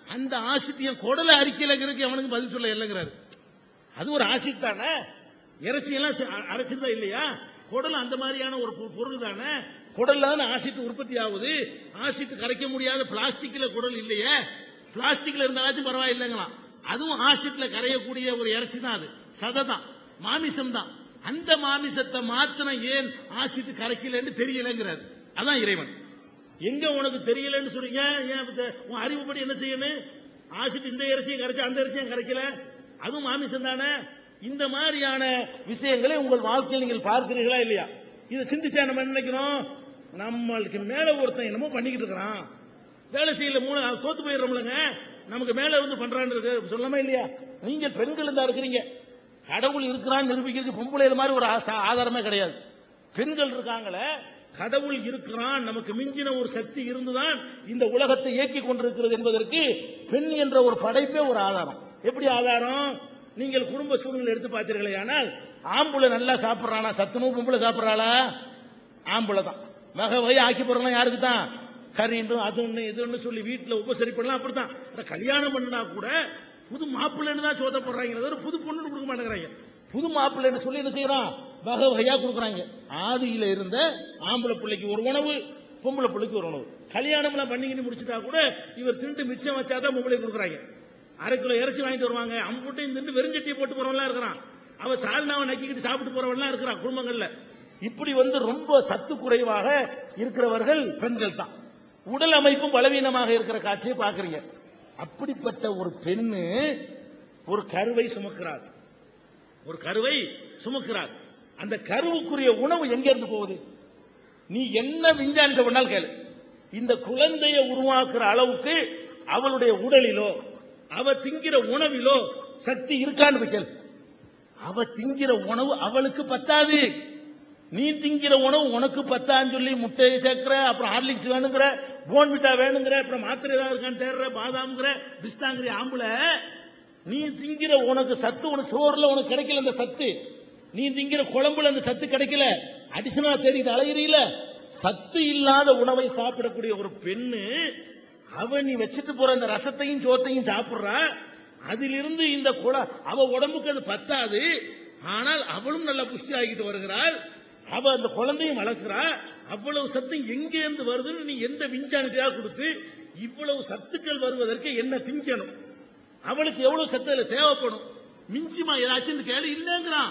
அந்த ஆசிட் என் குடலை அரிக்கலைங்கிறதுக்கு அவனுக்கு பதில் சொல்ல இல்லைங்கிறாரு அது ஒரு ஆசிட் தானே இறைச்சி எல்லாம் அரைச்சிருந்தா இல்லையா குடல் அந்த மாதிரியான ஒரு பொ- பொருள் தானே குடல்ல தானே ஆசிட் உற்பத்தி ஆகுது ஆசிட் கரைக்க முடியாத பிளாஸ்டிக்ல குடல் இல்லையே பிளாஸ்டிக்ல இருந்தாலும் பரவாயில்லைங்களாம் அதுவும் ஆசிட்ல கரையக்கூடிய ஒரு இறைச்சி தான் அது சதை தான் மாமிசம் தான் அந்த மாமிசத்தை மாத்திரம் ஏன் ஆசிட் கரைக்கலன்னு தெரியலங்கிறார் அதான் இறைவன் எங்க உனக்கு தெரியலன்னு சொல்றீங்க ஏன் இப்ப உன் அறிவுப்படி என்ன செய்யணும் ஆசிட் இந்த இறைச்சியும் கரைச்சு அந்த இறைச்சியும் கரைக்கல அதுவும் மாமிசம் தானே இந்த மாதிரியான விஷயங்களை உங்கள் வாழ்க்கையில் நீங்கள் பார்க்கிறீர்களா இல்லையா இதை சிந்திச்சா நம்ம என்ன நினைக்கிறோம் நம்மளுக்கு மேல ஒருத்தன் என்னமோ பண்ணிக்கிட்டு இருக்கிறான் வேலை செய்யல மூணு தோத்து போயிடுறோம்லங்க நமக்கு மேல வந்து பண்றான்னு இருக்கு சொல்லலாமா இல்லையா நீங்க பெண்கள் தான் இருக்கிறீங்க கடவுள் இருக்கிறான்னு நிரூபிக்கிறதுக்கு பொம்பளை மாதிரி ஒரு ஆசா- ஆதாரமே கிடையாது பெண்கள் இருக்காங்களே கடவுள் இருக்கிறான் நமக்கு மிஞ்சின ஒரு சக்தி இருந்துதான் இந்த உலகத்தை இயக்கி கொண்டிருக்கிறது என்பதற்கு பெண் என்ற ஒரு படைப்பே ஒரு ஆதாரம் எப்படி ஆதாரம் நீங்கள் குடும்ப சூழ்நிலை எடுத்து பார்த்தீர்களே ஆனால் ஆம்புல நல்லா சாப்பிடுறானா சத்துணவு பொம்பளை சாப்பிடுறாளா ஆம்பளை தான் மக வகை ஆக்கி போறலாம் யாருக்கு தான் கறிண்டும் அது ஒண்ணு இது ஒண்ணு சொல்லி வீட்டுல உபசரிப்பெல்லாம் அப்படித்தான் ஆனா கல்யாணம் பண்ணா கூட புது மாப்பிள்ளைன்னு தான் சோத போடுறாங்க தவிர புது பொண்ணு கொடுக்க மாட்டேங்கிறாங்க புது மாப்பிள்ளைன்னு சொல்லி என்ன செய்யறான் வகை வகையா கொடுக்குறாங்க ஆதியில இருந்த ஆம்பளை பிள்ளைக்கு ஒரு உணவு பொம்பளை பிள்ளைக்கு ஒரு உணவு கல்யாணம் எல்லாம் பண்ணிக்கிட்டு முடிச்சுட்டா கூட இவர் திண்டு மிச்சம் வச்சாதான் பொம்பளை கொடுக்குறாங்க அரை கிலோ இறைச்சி வாங்கிட்டு வருவாங்க அம்புட்டையும் திண்டு வெறுஞ்சட்டியை போட்டு போறவன்லாம் இருக்கிறான் அவன் சால்னாவை நக்கிக்கிட்டு சாப்பிட்டு போறவன்லாம் இருக்கிறான் குடும்பங்கள்ல இப்படி வந்து ரொம்ப சத்து குறைவாக இருக்கிறவர்கள் பெண்கள் தான் உடல் அமைப்பும் பலவீனமாக இருக்கிற காட்சியை பார்க்கறீங்க அப்படிப்பட்ட ஒரு பெண்ணு ஒரு கருவை சுமக்கிறார் ஒரு கருவை சுமக்கிறார் அந்த கருவுக்குரிய உணவு எங்க இருந்து போகுது நீ என்ன விஞ்ஞானிட்ட பண்ணாலும் கேளு இந்த குழந்தையை உருவாக்குற அளவுக்கு அவளுடைய உடலிலோ அவ திங்கிற உணவிலோ சக்தி இருக்கான்னு போய் கேளு அவ திங்கிற உணவு அவளுக்கு பத்தாது நீ திங்கிற உணவு உனக்கு பத்தான்னு சொல்லி முட்டையை சேர்க்கிற அப்புறம் ஹார்லிக்ஸ் வேணுங்கிற போன்விட்டா வேணுங்கிற அப்புறம் மாத்திரை ஏதாவது இருக்கான்னு தேடுற பாதாம்ங்கிற பிஸ்தாங்கிற ஆம்புல நீ திங்கிற உனக்கு சத்து உனக்கு சோறுல உனக்கு கிடைக்கல அந்த சத்து நீ திங்கிற குழம்புல அந்த சத்து கிடைக்கல அடிஷனலா தேடிட்டு அலையிறீல சத்து இல்லாத உணவை சாப்பிடக்கூடிய ஒரு பெண்ணு அவ நீ வச்சுட்டு போற அந்த ரசத்தையும் சோத்தையும் சாப்பிடுறா அதிலிருந்து இந்த குல அவ உடம்புக்கு அது பத்தாது ஆனால் அவளும் நல்ல புஷ்டி ஆகிட்டு வருகிறாள் அவ அந்த குழந்தையும் வளர்க்கிறா அவ்வளவு சத்து எங்க இருந்து வருதுன்னு நீ எந்த விஞ்ஞானத்தையா கொடுத்து இவ்வளவு சத்துக்கள் வருவதற்கு என்ன திங்கணும் அவளுக்கு எவ்வளவு சத்து அதுல தேவைப்படும் மிஞ்சுமா ஏதாச்சும் கேளு இல்லைங்கிறான்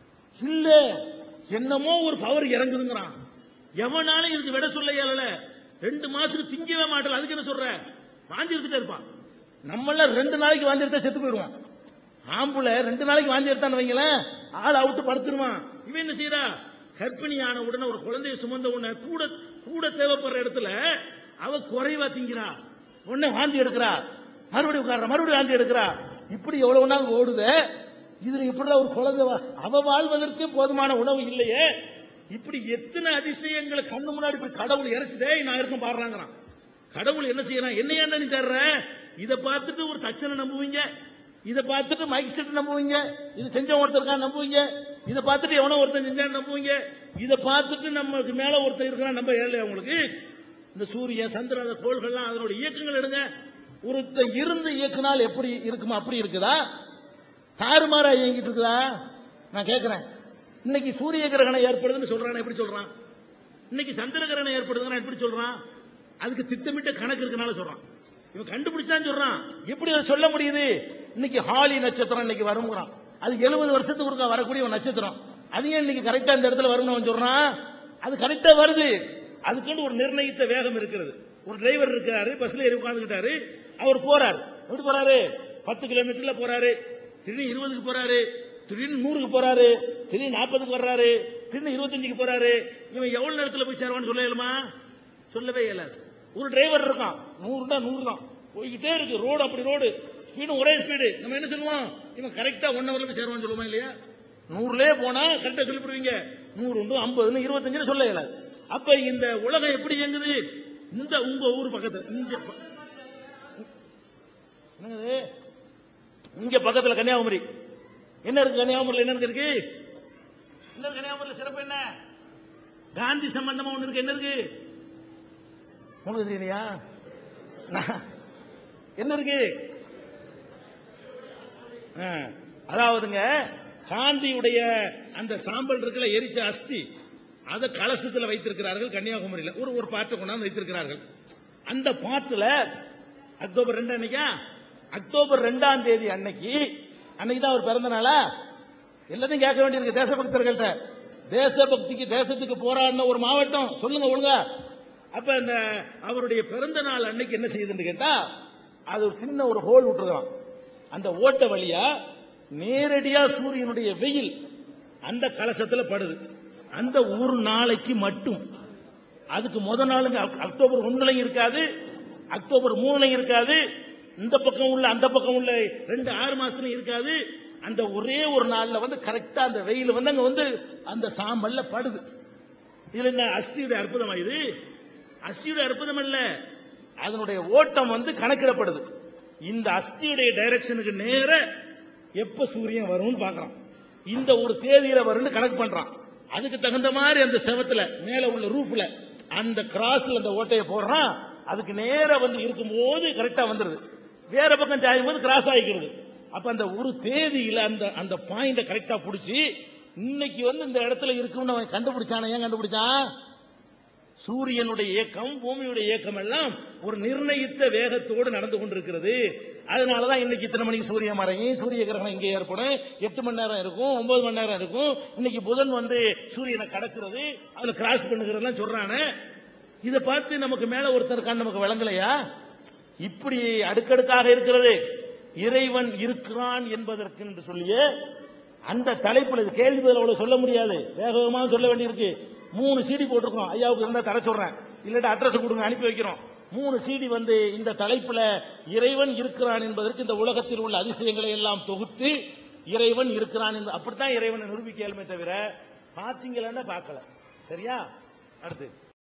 இல்ல என்னமோ ஒரு பவர் இறங்குதுங்கிறான் எவனாலும் இதுக்கு விட சொல்ல இயலல ரெண்டு மாசத்துக்கு திங்கவே மாட்டல அதுக்கு என்ன சொல்ற வாந்தி எடுத்துட்டே இருப்பான் நம்மள ரெண்டு நாளைக்கு வாந்தி எடுத்தா செத்து போயிடுவான் ஆம்புல ரெண்டு நாளைக்கு வாந்தி எடுத்தான்னு வைங்களேன் ஆள் அவுட்டு படுத்துருவான் இவன் என்ன செய்யறா கர்ப்பிணியான உடனே ஒரு குழந்தைய சுமந்த உடனே கூட கூட தேவைப்படுற இடத்துல அவ குறைவா திங்கிறா உடனே வாந்தி எடுக்கிறா மறுபடியும் உட்கார்றா மறுபடியும் வாந்தி எடுக்கிறா இப்படி எவ்வளவு நாள் ஓடுதே இதுல இப்படி ஒரு குழந்தை வா- அவ வாழ்வதற்கு போதுமான உணவு இல்லையே இப்படி எத்தனை அதிசயங்களை கண்ணு முன்னாடி இப்படி கடவுள் இறைச்சுதே நான் இருக்கும் பாடுறாங்கிறான் கடவுள் என்ன செய்யறான் என்ன ஏன்டா நீ தர்ற இதை பார்த்துட்டு ஒரு தச்சனை நம்புவீங்க இதை பார்த்துட்டு மைக் செட் நம்புவீங்க இது செஞ்ச ஒருத்தர் இருக்கான் நம்புவீங்க இதை பார்த்துட்டு எவனோ ஒருத்தன் செஞ்சான்னு நம்புவீங்க இதை பார்த்துட்டு நமக்கு மேல ஒருத்தன் இருக்கிறான் நம்ப ஏழை உங்களுக்கு இந்த சூரியன் சந்திரன் அந்த கோள்கள்லாம் அதனோட இயக்கங்கள் எடுங்க ஒருத்தன் இருந்து இயக்குனால் எப்படி இருக்குமா அப்படி இருக்குதா தாறுமாறா இயங்கிட்டு இருக்குதா நான் கேட்கிறேன் இன்னைக்கு சூரிய கிரகணம் ஏற்படுதுன்னு சொல்றான் எப்படி சொல்றான் இன்னைக்கு சந்திர கிரகணம் ஏற்படுதுன்னா எப்படி சொல்றான் அதுக்கு திட்டமிட்ட கணக்கு இருக்கனால சொல்றான் இவன் கண்டுபிடிச்சான்னு சொல்றான் எப்படி அதை சொல்ல முடியுது இன்னைக்கு ஹாலி நட்சத்திரம் இன்னைக்கு வருங்கிறான் அது எழுபது வருஷத்துக்கு ஒருக்கா வரக்கூடிய ஒரு நட்சத்திரம் அது ஏன் இன்னைக்கு கரெக்டா இந்த இடத்துல வரும்னு அவன் சொல்றான் அது கரெக்டா வருது அதுக்குன்னு ஒரு நிர்ணயித்த வேகம் இருக்கிறது ஒரு டிரைவர் இருக்காரு பஸ்ல ஏறி உட்கார்ந்துக்கிட்டாரு அவர் போறாரு எப்படி போறாரு பத்து கிலோமீட்டர்ல போறாரு திடீர்னு இருபதுக்கு போறாரு திடீர்னு நூறுக்கு போறாரு திடீர்னு நாற்பதுக்கு வர்றாரு திடீர்னு இருபத்தஞ்சுக்கு போறாரு இவன் எவ்வளவு நேரத்துல போய் சேருவான்னு சொல்ல இயலுமா சொல்லவே இயலாது ஒரு டிரைவர் இருக்கான் நூறுனா நூறு தான் போய்கிட்டே இருக்கு ரோடு அப்படி ரோடு ஸ்பீடு ஒரே ஸ்பீடு நம்ம என்ன சொல்லுவோம் இவன் கரெக்டா ஒன் ஹவர்ல போய் சேருவான்னு சொல்லுவோமா இல்லையா நூறுலயே போனா கரெக்டா சொல்லிவிடுவீங்க நூறு உண்டு ஐம்பதுன்னு இருபத்தஞ்சுன்னு சொல்ல இயலாது அப்ப இந்த உலகம் எப்படி இயங்குது இந்த உங்க ஊர் பக்கத்துல இங்க ப- என்னது இங்க பக்கத்துல கன்னியாகுமரி என்ன இருக்கு கன்னியாகுமரியில என்ன இருக்கு என்ன இருக்கு கன்னியாகுமரியில சிறப்பு என்ன காந்தி சம்பந்தமா ஒண்ணு இருக்கு என்ன இருக்கு உங்களுக்கு தெரியலையா நான் என்ன இருக்கு ஆ, அதாவதுங்க காந்தியுடைய அந்த சாம்பல் இருக்குல்ல எரிச்ச அஸ்தி அதை கலசத்துல வைத்திருக்கிறார்கள் கன்னியாகுமரியில ஒரு ஒரு பாட்டை கொண்டாந்து வைத்திருக்கிறார்கள் அந்த பாட்டுல அக்டோபர் ரெண்டு அன்னைக்கா அக்டோபர் ரெண்டாம் தேதி அன்னைக்கு அன்னைக்கு தான் அவர் பிறந்த நாளா எல்லாத்தையும் கேட்க வேண்டியிருக்கு தேசபக்தர்கள்ட்ட தேசபக்திக்கு தேசத்துக்கு போராடின ஒரு மாவட்டம் சொல்லுங்க ஒழுங்கா அப்ப இந்த அவருடைய பிறந்த நாள் அன்னைக்கு என்ன செய்யுதுன்னு கேட்டா அது ஒரு சின்ன ஒரு ஹோல் விட்டுருதான் அந்த ஓட்ட வழியா நேரடியா சூரியனுடைய வெயில் அந்த கலசத்துல படுது அந்த ஒரு நாளைக்கு மட்டும் அதுக்கு முத நாளுங்க அக்- அக்டோபர் ஒண்ணுலையும் இருக்காது அக்டோபர் மூணுலையும் இருக்காது இந்த பக்கம் உள்ள அந்த பக்கம் உள்ள ரெண்டு ஆறு மாசத்துலயும் இருக்காது அந்த ஒரே ஒரு நாள்ல வந்து கரெக்டா அந்த வெயில் வந்து அங்க வந்து அந்த சாம்பல்ல படுது இதுல என்ன அஸ்தியுடைய அற்புதமா இது அஸ்தியுடைய அற்புதம் அல்ல அதனுடைய ஓட்டம் வந்து கணக்கிடப்படுது இந்த அஸ்தியுடைய டைரக்ஷனுக்கு நேர எப்ப சூரியன் வரும்னு பார்க்கறான் இந்த ஒரு தேதியில வரும்னு கணக்கு பண்றான் அதுக்கு தகுந்த மாதிரி அந்த செவத்துல மேல உள்ள ரூஃப்ல அந்த கிராஸ்ல அந்த ஓட்டையை போடுறான் அதுக்கு நேரா வந்து இருக்கும்போது கரெக்டா வந்துருது வேற பக்கம் சாயும் போது கிராஸ் ஆகிக்கிறது அப்ப அந்த ஒரு தேதியில அந்த அந்த பாயிண்ட கரெக்டா புடிச்சு இன்னைக்கு வந்து இந்த இடத்துல இருக்கும்னு அவன் கண்டுபிடிச்சான ஏன் கண்டுபிடிச்சான் சூரியனுடைய இயக்கம் பூமியுடைய இயக்கம் எல்லாம் ஒரு நிர்ணயித்த வேகத்தோடு நடந்து கொண்டிருக்கிறது அதனாலதான் இன்னைக்கு இத்தனை மணிக்கு சூரியன் மறையும் சூரிய கிரகணம் இங்கே ஏற்படும் எட்டு மணி நேரம் இருக்கும் ஒன்பது மணி நேரம் இருக்கும் இன்னைக்கு புதன் வந்து சூரியனை கடக்கிறது அதுல கிராஸ் பண்ணுகிறதெல்லாம் சொல்றானே இதை பார்த்து நமக்கு மேல ஒருத்தர் கண் நமக்கு விளங்கலையா இப்படி அடுக்கடுக்காக இருக்கிறது இறைவன் இருக்கிறான் என்பதற்கு என்று சொல்லியே அந்த தலைப்புல இது கேள்வி பதில் அவ்வளவு சொல்ல முடியாது வேக வேகமா சொல்ல வேண்டியிருக்கு மூணு சிடி போட்டிருக்கோம் ஐயாவுக்கு இருந்தா தர சொல்றேன் இல்லாட்டி அட்ரஸ் கொடுங்க அனுப்பி வைக்கிறோம் மூணு சிடி வந்து இந்த தலைப்புல இறைவன் இருக்கிறான் என்பதற்கு இந்த உலகத்தில் உள்ள அதிசயங்களை எல்லாம் தொகுத்து இறைவன் இருக்கிறான் என்பது அப்படித்தான் இறைவனை நிரூபிக்க இயலுமே தவிர பாத்தீங்களன்னா பார்க்கல சரியா அடுத்து